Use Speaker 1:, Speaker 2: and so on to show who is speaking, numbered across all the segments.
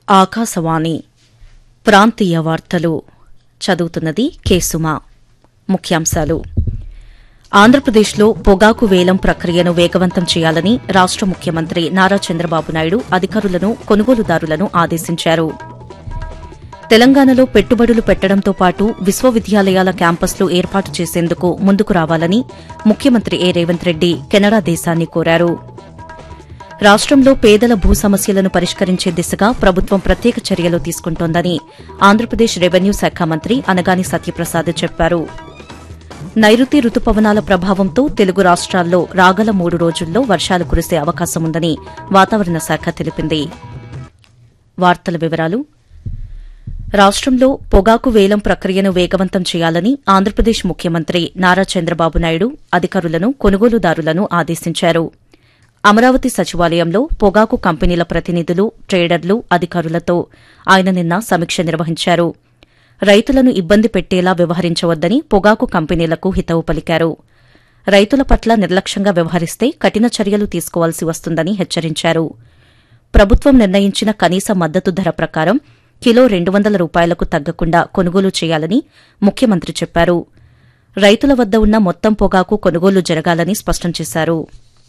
Speaker 1: ఆకాశవాణి ప్రాంతీయ వార్తలు చదువుతున్నది కేసుమా ముఖ్యాంశాలు ఆంధ్రప్రదేశ్లో పొగాకు వేలం ప్రక్రియను వేగవంతం చేయాలని రాష్ట ముఖ్యమంత్రి నారా చంద్రబాబు నాయుడు అధికారులను కొనుగోలుదారులను ఆదేశించారు తెలంగాణలో పెట్టుబడులు పెట్టడంతో పాటు విశ్వవిద్యాలయాల క్యాంపస్లు ఏర్పాటు చేసేందుకు ముందుకు రావాలని ముఖ్యమంత్రి ఏ రేవంత్ రెడ్డి కెనడా దేశాన్ని కోరారు రాష్టంలో పేదల భూ సమస్యలను పరిష్కరించే దిశగా ప్రభుత్వం ప్రత్యేక చర్యలు తీసుకుంటోందని ఆంధ్రప్రదేశ్ రెవెన్యూ శాఖ మంత్రి అనగాని సత్యప్రసాద్ చెప్పారు నైరుతి రుతుపవనాల ప్రభావంతో తెలుగు రాష్ట్రాల్లో రాగల మూడు రోజుల్లో వర్షాలు కురిసే అవకాశముందని వాతావరణ శాఖ తెలిపింది వార్తల వివరాలు రాష్టంలో పొగాకు వేలం ప్రక్రియను వేగవంతం చేయాలని ఆంధ్రప్రదేశ్ ముఖ్యమంత్రి నారా చంద్రబాబు నాయుడు అధికారులను కొనుగోలుదారులను ఆదేశించారు అమరావతి సచివాలయంలో పొగాకు కంపెనీల ప్రతినిధులు ట్రేడర్లు అధికారులతో ఆయన నిన్న సమీక్ష నిర్వహించారు రైతులను ఇబ్బంది పెట్టేలా వ్యవహరించవద్దని పొగాకు కంపెనీలకు హితవు పలికారు రైతుల పట్ల నిర్లక్ష్యంగా వ్యవహరిస్తే కఠిన చర్యలు తీసుకోవాల్సి వస్తుందని హెచ్చరించారు ప్రభుత్వం నిర్ణయించిన కనీస మద్దతు ధర ప్రకారం కిలో రెండు వందల రూపాయలకు తగ్గకుండా కొనుగోలు చేయాలని ముఖ్యమంత్రి చెప్పారు రైతుల వద్ద ఉన్న మొత్తం పొగాకు కొనుగోలు జరగాలని స్పష్టం చేశారు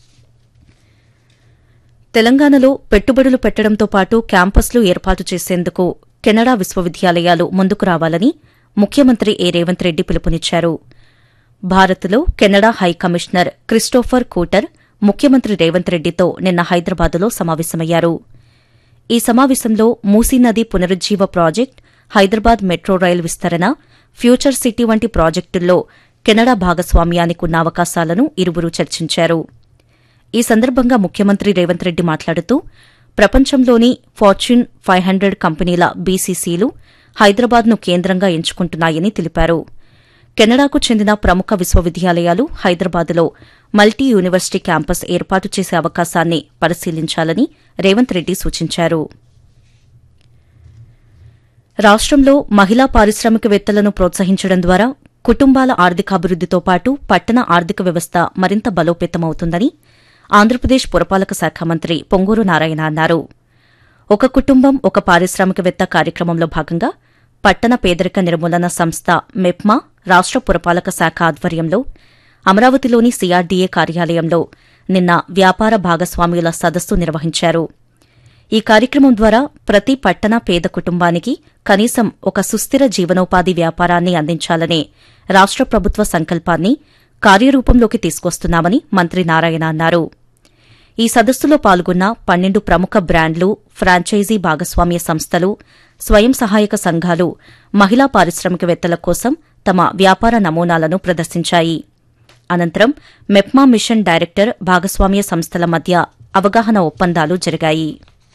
Speaker 1: తెలంగాణలో పెట్టుబడులు పెట్టడంతో పాటు క్యాంపస్లు ఏర్పాటు చేసేందుకు కెనడా విశ్వవిద్యాలయాలు ముందుకు రావాలని ముఖ్యమంత్రి ఏ రేవంత్ రెడ్డి పిలుపునిచ్చారు భారత్లో Canada high commissioner Christopher Cooter ముఖ్యమంత్రి రేవంత్ రెడ్డితో నిన్న హైదరాబాద్లో సమావేశమయ్యారు ఈ సమావేశంలో మూసీ నది పునరుజ్జీవ ప్రాజెక్ట్ హైదరాబాద్ మెట్రో రైల్ విస్తరణ ఫ్యూచర్ సిటీ వంటి ప్రాజెక్టుల్లో కెనడా భాగస్వామ్యానికి ఉన్న అవకాశాలను ఇరువురు చర్చించారు ఈ సందర్భంగా ముఖ్యమంత్రి రేవంత్ రెడ్డి మాట్లాడుతూ ప్రపంచంలోని ఫార్చ్యూన్ ఫైవ్ హండ్రెడ్ కంపెనీల బీసీసీలు హైదరాబాద్ను కేంద్రంగా ఎంచుకుంటున్నాయని తెలిపారు కెనడాకు చెందిన ప్రముఖ విశ్వవిద్యాలయాలు హైదరాబాద్లో మల్టీ యూనివర్సిటీ క్యాంపస్ ఏర్పాటు చేసే అవకాశాన్ని పరిశీలించాలని రేవంత్ రెడ్డి సూచించారు రాష్టంలో మహిళా పారిశ్రామికవేత్తలను ప్రోత్సహించడం ద్వారా కుటుంబాల ఆర్థికాభివృద్దితో పాటు పట్టణ ఆర్థిక వ్యవస్థ మరింత బలోపేతమవుతుందని ఆంధ్రప్రదేశ్ పురపాలక శాఖ మంత్రి పొంగూరు నారాయణ అన్నారు ఒక కుటుంబం ఒక పారిశ్రామికవేత్త కార్యక్రమంలో భాగంగా పట్టణ పేదరిక నిర్మూలన సంస్థ మెప్మా రాష్ట పురపాలక శాఖ ఆధ్వర్యంలో అమరావతిలోని సీఆర్డీఏ కార్యాలయంలో నిన్న వ్యాపార భాగస్వామ్యుల సదస్సు నిర్వహించారు ఈ కార్యక్రమం ద్వారా ప్రతి పట్టణ పేద కుటుంబానికి కనీసం ఒక సుస్థిర జీవనోపాధి వ్యాపారాన్ని అందించాలనే రాష్ట ప్రభుత్వ సంకల్పాన్ని కార్యరూపంలోకి తీసుకొస్తున్నామని మంత్రి నారాయణ అన్నారు ఈ సదస్సులో పాల్గొన్న పన్నెండు ప్రముఖ బ్రాండ్లు ఫ్రాంచైజీ భాగస్వామ్య సంస్థలు స్వయం సహాయక సంఘాలు మహిళా పారిశ్రామికవేత్తల కోసం తమ వ్యాపార నమూనాలను ప్రదర్శించాయి అనంతరం మెప్మా మిషన్ డైరెక్టర్ భాగస్వామ్య సంస్థల మధ్య అవగాహన ఒప్పందాలు జరిగాయి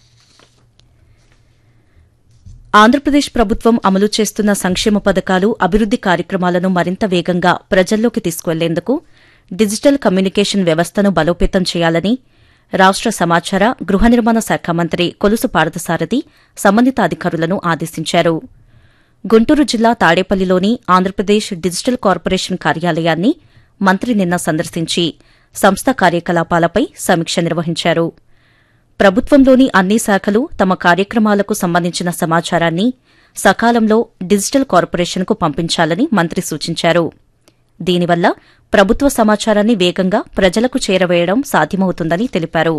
Speaker 1: ఆంధ్రప్రదేశ్ ప్రభుత్వం అమలు చేస్తున్న సంక్షేమ పథకాలు అభివృద్ది కార్యక్రమాలను మరింత వేగంగా ప్రజల్లోకి తీసుకువెళ్లేందుకు డిజిటల్ కమ్యూనికేషన్ వ్యవస్థను బలోపేతం చేయాలని రాష్ట సమాచార గృహ నిర్మాణ శాఖ మంత్రి కొలుసు పార్థసారథి సంబంధిత అధికారులను ఆదేశించారు గుంటూరు జిల్లా తాడేపల్లిలోని ఆంధ్రప్రదేశ్ డిజిటల్ కార్పొరేషన్ కార్యాలయాన్ని మంత్రి నిన్న సందర్శించి సంస్థ కార్యకలాపాలపై సమీక్ష నిర్వహించారు ప్రభుత్వంలోని అన్ని శాఖలు తమ కార్యక్రమాలకు సంబంధించిన సమాచారాన్ని సకాలంలో డిజిటల్ కార్పొరేషన్కు పంపించాలని మంత్రి సూచించారు దీనివల్ల ప్రభుత్వ సమాచారాన్ని వేగంగా ప్రజలకు చేరవేయడం సాధ్యమవుతుందని తెలిపారు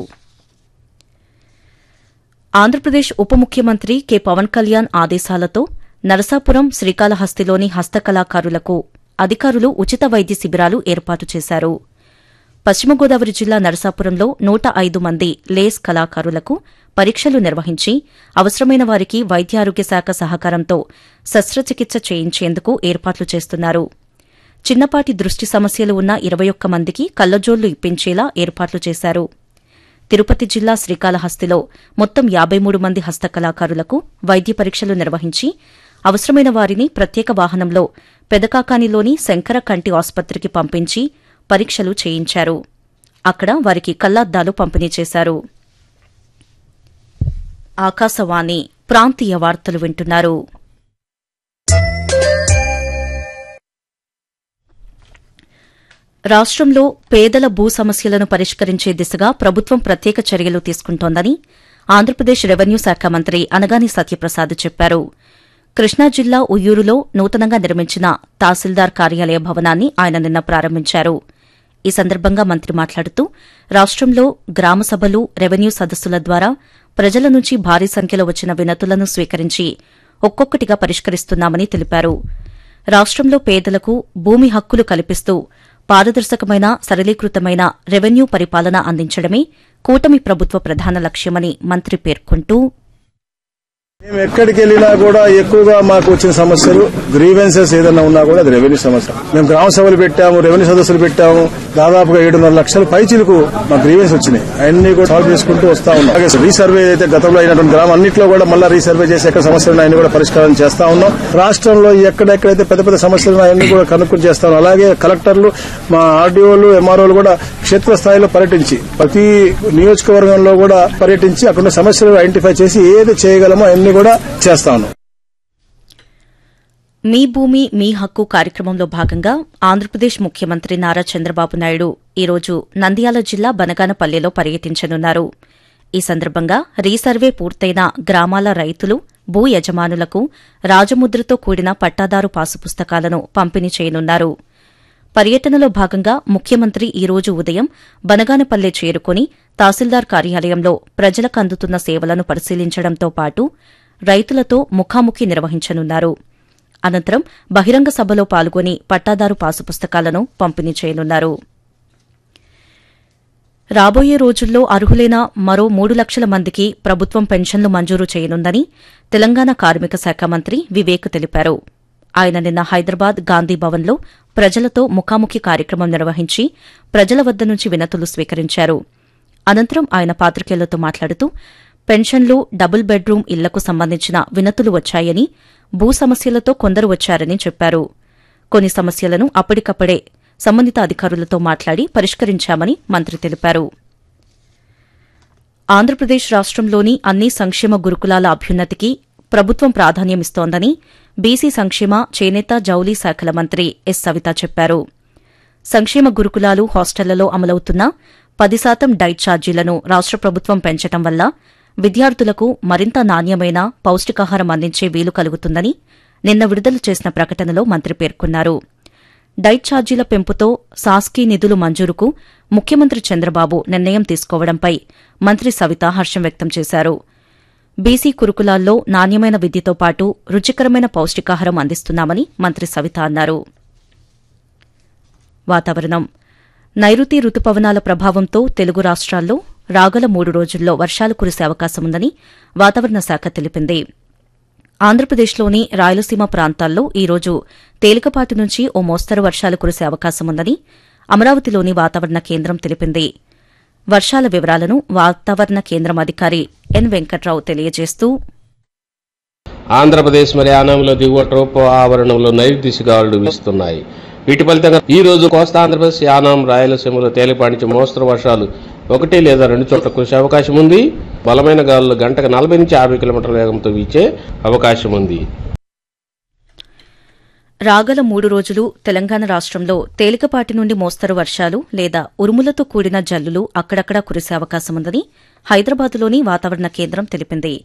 Speaker 1: ఆంధ్రప్రదేశ్ ఉప ముఖ్యమంత్రి కె పవన్ కళ్యాణ్ ఆదేశాలతో నరసాపురం శ్రీకాళహస్తిలోని హస్తకళాకారులకు అధికారులు ఉచిత వైద్య శిబిరాలు ఏర్పాటు చేశారు పశ్చిమ గోదావరి జిల్లా నరసాపురంలో నూట ఐదు మంది లేస్ కళాకారులకు పరీక్షలు నిర్వహించి అవసరమైన వారికి వైద్యారోగ్య శాఖ సహకారంతో శస్త్రచికిత్స చేయించేందుకు ఏర్పాట్లు చేస్తున్నారు చిన్నపాటి దృష్టి సమస్యలు ఉన్న ఇరవై ఒక్క మందికి కళ్లజోళ్లు ఇప్పించేలా ఏర్పాట్లు చేశారు తిరుపతి జిల్లా శ్రీకాళహస్తిలో మొత్తం యాబై మూడు మంది హస్తకళాకారులకు వైద్య పరీక్షలు నిర్వహించి అవసరమైన వారిని ప్రత్యేక వాహనంలో పెదకాకానిలోని శంకర కంటి ఆసుపత్రికి పంపించి పరీక్షలు చేయించారు అక్కడ వారికి కళ్లద్దాలు పంపిణీ చేశారు ఆకాశవాణి ప్రాంతీయ వార్తలు వింటున్నారు రాష్టంలో పేదల భూ సమస్యలను పరిష్కరించే దిశగా ప్రభుత్వం ప్రత్యేక చర్యలు తీసుకుంటోందని ఆంధ్రప్రదేశ్ రెవెన్యూ శాఖ మంత్రి అనగాని సత్యప్రసాద్ చెప్పారు కృష్ణా జిల్లా ఉయ్యూరులో నూతనంగా నిర్మించిన తహసీల్దార్ కార్యాలయ భవనాన్ని ఆయన నిన్న ప్రారంభించారు ఈ సందర్భంగా మంత్రి మాట్లాడుతూ రాష్టంలో గ్రామ సభలు రెవెన్యూ సదస్సుల ద్వారా ప్రజల నుంచి భారీ సంఖ్యలో వచ్చిన వినతులను స్వీకరించి ఒక్కొక్కటిగా పరిష్కరిస్తున్నామని తెలిపారు రాష్టంలో పేదలకు భూమి హక్కులు కల్పిస్తూ పారదర్శకమైన సరళీకృతమైన రెవెన్యూ పరిపాలన అందించడమే కూటమి ప్రభుత్వ ప్రధాన లక్ష్యమని మంత్రి పేర్కొంటూ
Speaker 2: మేము ఎక్కడికి వెళ్ళినా కూడా ఎక్కువగా మాకు వచ్చిన సమస్యలు గ్రీవెన్సెస్ ఏదైనా ఉన్నా కూడా అది రెవెన్యూ సమస్య మేము గ్రామ సభలు పెట్టాము రెవెన్యూ సదస్సులు పెట్టాము దాదాపుగా ఏడున్నర లక్షల పైచిలకు మా గ్రీవెన్స్ వచ్చినాయి అన్ని కూడా సాల్వ్ చేసుకుంటూ వస్తా ఉన్నాం అలాగే రీసర్వే అయితే గతంలో అయినటువంటి గ్రామం అన్నింటిలో కూడా మళ్ళీ రీసర్వే చేసి ఎక్కడ సమస్యలు ఉన్నాయని కూడా పరిష్కారం చేస్తా ఉన్నాం రాష్ట్రంలో ఎక్కడెక్కడైతే పెద్ద పెద్ద సమస్యలు ఉన్నాయన్నీ కూడా కనుక్కొని చేస్తా ఉన్నాం అలాగే కలెక్టర్లు మా ఆర్డీఓలు ఎంఆర్ఓలు కూడా క్షేత్రస్థాయిలో పర్యటించి ప్రతి నియోజకవర్గంలో కూడా పర్యటించి అక్కడ ఉన్న సమస్యలు ఐడెంటిఫై చేసి ఏది చేయగలమో అన్ని కూడా చేస్తా ఉన్నాం
Speaker 1: మీ భూమి మీ హక్కు కార్యక్రమంలో భాగంగా ఆంధ్రప్రదేశ్ ముఖ్యమంత్రి నారా చంద్రబాబు నాయుడు ఈరోజు నంద్యాల జిల్లా బనగానపల్లెలో పర్యటించనున్నారు ఈ సందర్భంగా రీసర్వే పూర్తయిన గ్రామాల రైతులు భూ యజమానులకు రాజముద్రతో కూడిన పట్టాదారు పాసు పుస్తకాలను పంపిణీ చేయనున్నారు పర్యటనలో భాగంగా ముఖ్యమంత్రి ఈ రోజు ఉదయం బనగానపల్లె చేరుకుని తహసీల్దార్ కార్యాలయంలో ప్రజలకు అందుతున్న సేవలను పరిశీలించడంతో పాటు రైతులతో ముఖాముఖి నిర్వహించనున్నారు అనంతరం బహిరంగ సభలో పాల్గొని పట్టాదారు పాసు పుస్తకాలను పంపిణీ చేయనున్నారు రాబోయే రోజుల్లో అర్హులైన మరో మూడు లక్షల మందికి ప్రభుత్వం పెన్షన్లు మంజూరు చేయనుందని తెలంగాణ కార్మిక శాఖ మంత్రి వివేక్ తెలిపారు ఆయన నిన్న హైదరాబాద్ గాంధీ భవన్లో ప్రజలతో ముఖాముఖి కార్యక్రమం నిర్వహించి ప్రజల వద్ద నుంచి వినతులు స్వీకరించారు అనంతరం ఆయన పాత్రికేయులతో మాట్లాడుతూ పెన్షన్లు డబుల్ బెడ్రూం ఇళ్లకు సంబంధించిన వినతులు వచ్చాయని భూ సమస్యలతో కొందరు వచ్చారని చెప్పారు కొన్ని సమస్యలను అప్పటికప్పుడే సంబంధిత అధికారులతో మాట్లాడి పరిష్కరించామని మంత్రి తెలిపారు ఆంధ్రప్రదేశ్ రాష్టంలోని అన్ని సంక్షేమ గురుకులాల అభ్యున్నతికి ప్రభుత్వం ప్రాధాన్యమిస్తోందని బీసీ సంక్షేమ చేనేత జౌలీ శాఖల మంత్రి ఎస్ సవిత చెప్పారు సంక్షేమ గురుకులాలు హాస్టళ్లలో అమలవుతున్న పది శాతం డైట్ ఛార్జీలను రాష్ట ప్రభుత్వం పెంచడం వల్ల విద్యార్థులకు మరింత నాణ్యమైన పౌష్టికాహారం అందించే వీలు కలుగుతుందని నిన్న విడుదల చేసిన ప్రకటనలో మంత్రి పేర్కొన్నారు డైట్ ఛార్జీల పెంపుతో సాస్కీ నిధులు మంజూరుకు ముఖ్యమంత్రి చంద్రబాబు నిర్ణయం తీసుకోవడంపై మంత్రి సవిత హర్షం వ్యక్తం చేశారు బీసీ కురుకులాల్లో నాణ్యమైన విద్యతో పాటు రుచికరమైన పౌష్టికాహారం అందిస్తున్నామని మంత్రి సవిత అన్నారు వాతావరణం నైరుతి రుతుపవనాల ప్రభావంతో తెలుగు రాష్ట్రాల్లో రాగల మూడు రోజుల్లో వర్షాలు కురిసే అవకాశముందని వాతావరణ శాఖ తెలిపింది ఆంధ్రప్రదేశ్లోని రాయలసీమ ప్రాంతాల్లో ఈ రోజు తేలికపాటి నుంచి ఓ మోస్తరు వర్షాలు కురిసే అవకాశముందని అమరావతిలోని వాతావరణ కేంద్రం తెలిపింది వర్షాల వివరాలను వాతావరణ కేంద్రం అధికారి ఎన్ వెంకట్రావు తెలియజేస్తూ
Speaker 3: ఆంధ్రప్రదేశ్ మరి యానంలో దిగువ ట్రోపో ఆవరణంలో నైరుతి దిశగాలులు వీస్తున్నాయి వీటి ఫలితంగా ఈ రోజు కోస్తా ఆంధ్రప్రదేశ్ యానాం రాయలసీమలో తేలిపాటి నుంచి మోస్తరు వర్షాలు ఒకటి లేదా రెండు చోట్ల కురిసే అవకాశం ఉంది బలమైన గాలులు గంటకు నలభై నుంచి యాభై కిలోమీటర్ల వేగంతో వీచే అవకాశం ఉంది
Speaker 1: రాగల మూడు రోజులు తెలంగాణ రాష్ట్రంలో తేలికపాటి నుండి మోస్తరు వర్షాలు లేదా ఉరుములతో కూడిన జల్లులు అక్కడక్కడా కురిసే అవకాశముందని హైదరాబాద్లోని వాతావరణ కేంద్రం తెలిపింది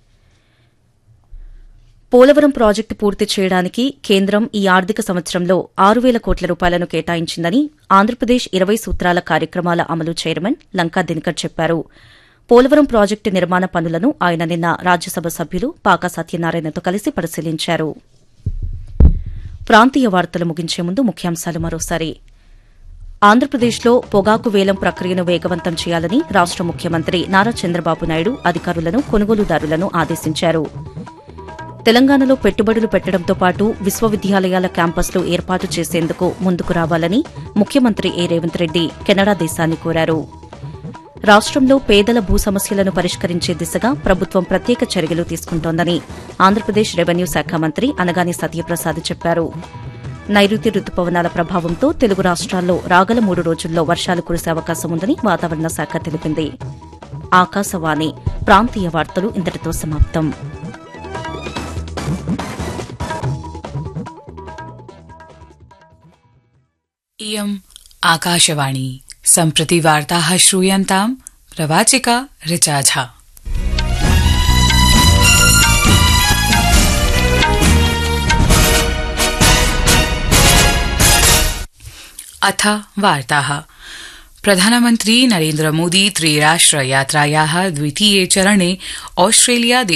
Speaker 1: పోలవరం ప్రాజెక్టు పూర్తి చేయడానికి కేంద్రం ఈ ఆర్థిక సంవత్సరంలో ఆరు వేల కోట్ల రూపాయలను కేటాయించిందని ఆంధ్రప్రదేశ్ ఇరవై సూత్రాల కార్యక్రమాల అమలు చైర్మన్ లంకా దినకర్ చెప్పారు పోలవరం ప్రాజెక్టు నిర్మాణ పనులను ఆయన నిన్న రాజ్యసభ సభ్యులు పాకా సత్యనారాయణతో కలిసి పరిశీలించారు ప్రాంతీయ వార్తలు ముగించే ముందు ముఖ్యాంశాలు మరోసారి ఆంధ్రప్రదేశ్లో పొగాకు వేలం ప్రక్రియను వేగవంతం చేయాలని రాష్ట ముఖ్యమంత్రి నారా చంద్రబాబు నాయుడు అధికారులను కొనుగోలుదారులను ఆదేశించారు తెలంగాణలో పెట్టుబడులు పెట్టడంతో పాటు విశ్వవిద్యాలయాల క్యాంపస్లు ఏర్పాటు చేసేందుకు ముందుకు రావాలని ముఖ్యమంత్రి ఏ రేవంత్ రెడ్డి కెనడా దేశాన్ని కోరారు రాష్టంలో పేదల భూ సమస్యలను పరిష్కరించే దిశగా ప్రభుత్వం ప్రత్యేక చర్యలు తీసుకుంటోందని ఆంధ్రప్రదేశ్ రెవెన్యూ శాఖ మంత్రి అనగాని సత్యప్రసాద్ చెప్పారు నైరుతి రుతుపవనాల ప్రభావంతో తెలుగు రాష్ట్రాల్లో రాగల మూడు రోజుల్లో వర్షాలు కురిసే అవకాశం ఉందని వాతావరణ శాఖ తెలిపింది ఆకాశవాణి ప్రాంతీయ వార్తలు ఇంతటితో సమాప్తం
Speaker 4: इयम् आकाशवाणी सम्प्रति वार्ताः श्रूयन्ताम् प्रवाचिका ऋचा झा अथ वार्ताः प्रधानमन्त्री नरेन्द्र मोदी त्रिराष्ट्र यात्रायाः द्वितीये चरणे ऑस्ट्रेलिया